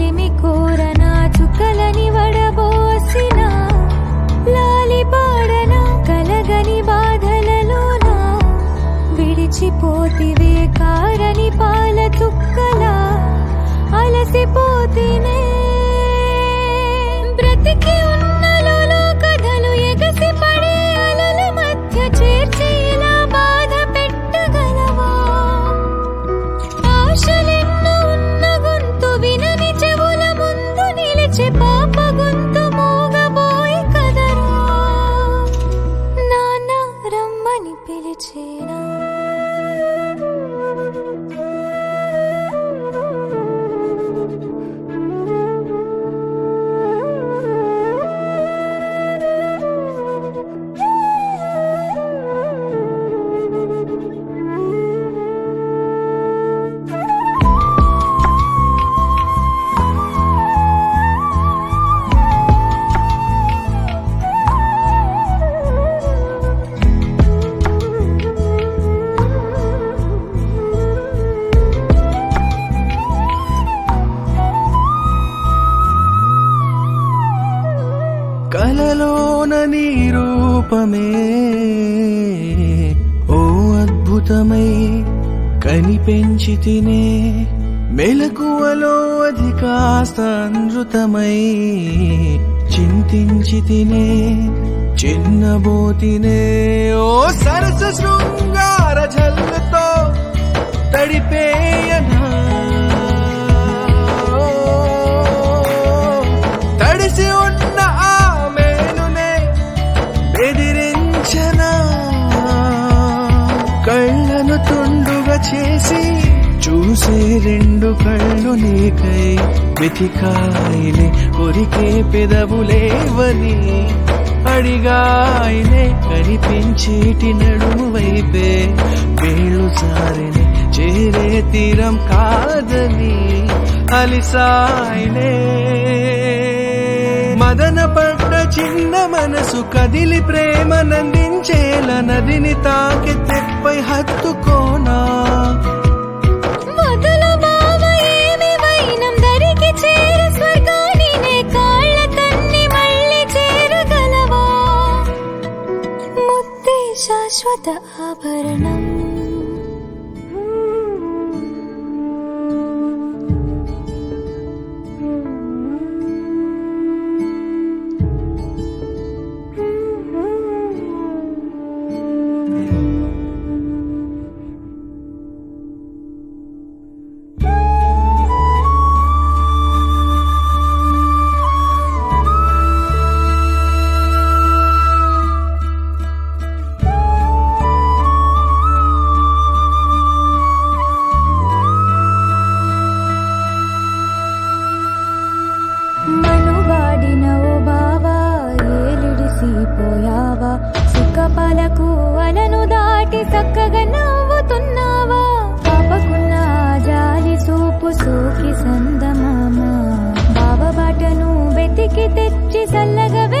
ఏమి కోరన చుక్కలని వడబోసిన లాలి పాడన కలగని బాధలలోన విడిచిపోతివే కారని పాల చుక్కలా అలసిపోతినే బ్రతికి ఉన్నలలో కథలు ఎగసి పడే అలల మధ్య చేర్చి ఇలా బాధ పెట్టగలవా ఆశలెన్నో ఉన్న గొంతు వినని చెవుల ముందు నిలిచి పాప గొంతు మూగబోయి కదరా నాన్న రమ్మని పిలిచేనా కలలోన నీ రూపమే ఓ అద్భుతమై కనిపెంచి తినే మెలకువలో అధికాస్త అనృతమై చింతించి తినే చిన్నబోతినే ఓ సరస శృంగార జల్లుతో తడిపేయనా తడిసి ఉన్న ఆ మేలునే బెదిరించనా కళ్ళను తుండుగా చేసి చూసే రెండు కళ్ళు నీకై వెతికాయిలే కొరికే పెదవులేవని అడిగాయిలే కనిపించేటి నడుము వైపే వేళ్ళు సారిని చేరే తీరం కాదని అలిసాయిలే మదన పడ్డ చిన్న మనసు కదిలి ప్రేమ నందించేల నదిని తాకి తెప్పై హత్తుకోనా మొదలు బావ ఏమి వైనం దరికి చేర స్వర్గాన్ని నే కాళ్ళ తన్ని మళ్ళీ చేరగలవా ముద్దే శాశ్వత ఆభరణం మనువాడిన ఓ బావా ఏలిడిసిపోయావా సుఖపాలకు అలను దాటి చక్కగా నవ్వుతున్నావా పాపకున్న జాలి సూపు సోకి సందమామ బావ బాటను వెతికి తెచ్చి చల్లగా